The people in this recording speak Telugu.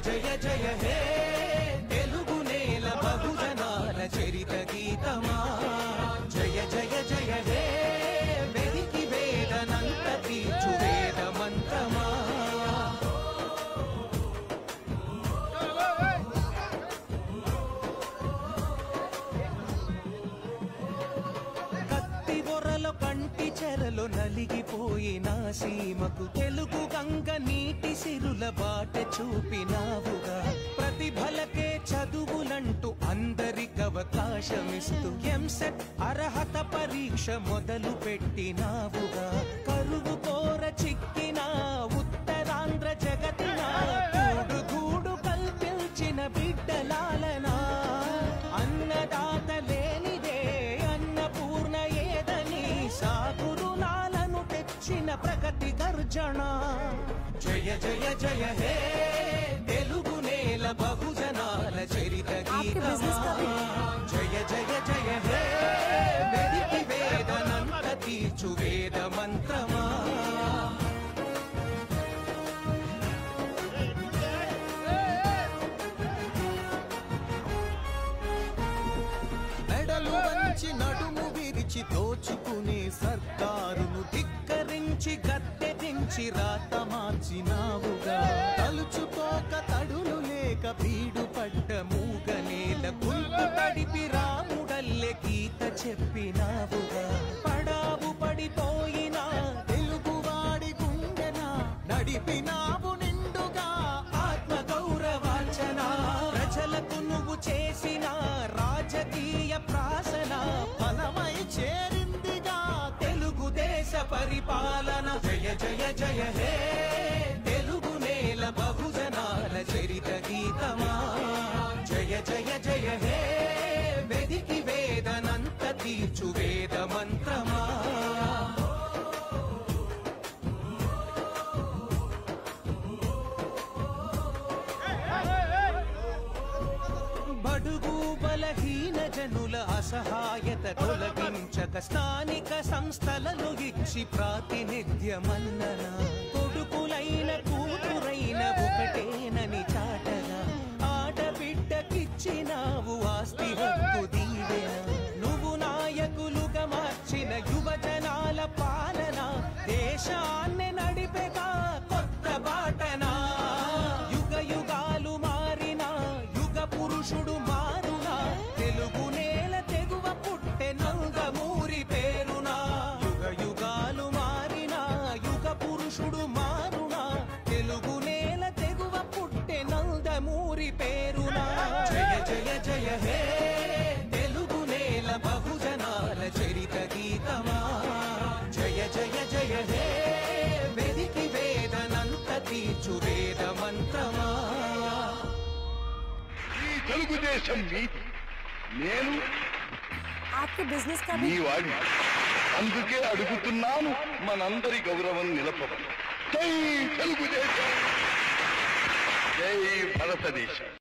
జయ జయ హే తెలుగు నేల బహుజనాల చరిత గీతమా జయ జయ జయ హే వెదికి వేదనంత తీర్చు వేద మంత్రమా కత్తి బొర్రలో కంటి చెరలో నలిగిపోయిన సీమకు తెలుగు గంగ నీటి సిరుల బాట చూపినావుగా ప్రతిభలకే చదువులంటూ అందరికి అవకాశమిస్తూ ఎంసెట్ అర్హత పరీక్ష మొదలు పెట్టినావుగా కరువు కోర చిక్కిన ఉత్తరాంధ్ర జగతిన గూడు గూడు కల్పించిన బిడ్డలాలనా అన్నదాత లేనిదే అన్నపూర్ణ ఏదని సాగురులాలను తెచ్చిన ప్రగతి గర్జన జయ జయ జయ హే తెలుగు నేల బహుజనాల చరిత business గీతమా का జయ జయ జయ హే వెదికి వేదనంత తీర్చు వేద మంత్రమా మెడలు వంచి నడుము విరిచి దోచుకునే సర్కారును ధిక్కరించి గద్దె దించి రాత మార్చినావుగా తలుచుకోక తడులు లేక బీడు పడ్డ మూగ నేల గుంపు తడిపి రాముడల్లె గీత చెప్పినావుగా పడావు పడిపోయిన తెలుగువాడి గుండెన నడిపినావు నిండుగా ఆత్మ గౌరవార్చన ప్రజలకు నువ్వు చేసిన రాజకీయ ప్రాసన ఫలమై చేరిందిగా తెలుగుదేశ పరిపాలన జయ జయ జయ హే తెలుగు నేల బహుజనాల చరిత గీతమా జయ జయ జయ హే వెదికి వేదనంత తీర్చు వేద మంత్రమా బడుగు బలహీన జనుల అసహాయత తొలగించక స్థానిక సంస్థలను ఇచ్చి ప్రాతినిధ్యమన్నన కొడుకులైన కూతురైన ఒకటేనని చాటగా ఆడబిడ్డకిచ్చినావు ఆస్తి హక్కు దీవెన నువ్వు నాయకులుగా మార్చిన యువజనాల పాలన దేశాన్ని నడిపెగా కొత్త బాటనా యుగ యుగాలు మారిన యుగ పురుషుడు మారునా తెలుగు నేల తెగువ పుట్టె నందమూరి పేరునా యుగ యుగాలు మారిన యుగ పురుషుడు మారునా తెలుగు నేల తెగువ పుట్టె నందమూరి పేరునా జయ జయ జయ హే తెలుగు నేల బహుజనాల చరిత గీతమా జయ జయ జయ హే వెదికి వేదనంత తీర్చు వేద మంత్రమా ఈ తెలుగుదేశం నీతి నేను आपके बिजनेस का నీ भी వాడిని అందుకే అడుగుతున్నాను మనందరి గౌరవం నిలపమని జై తెలుగుదేశం జై భారతదేశం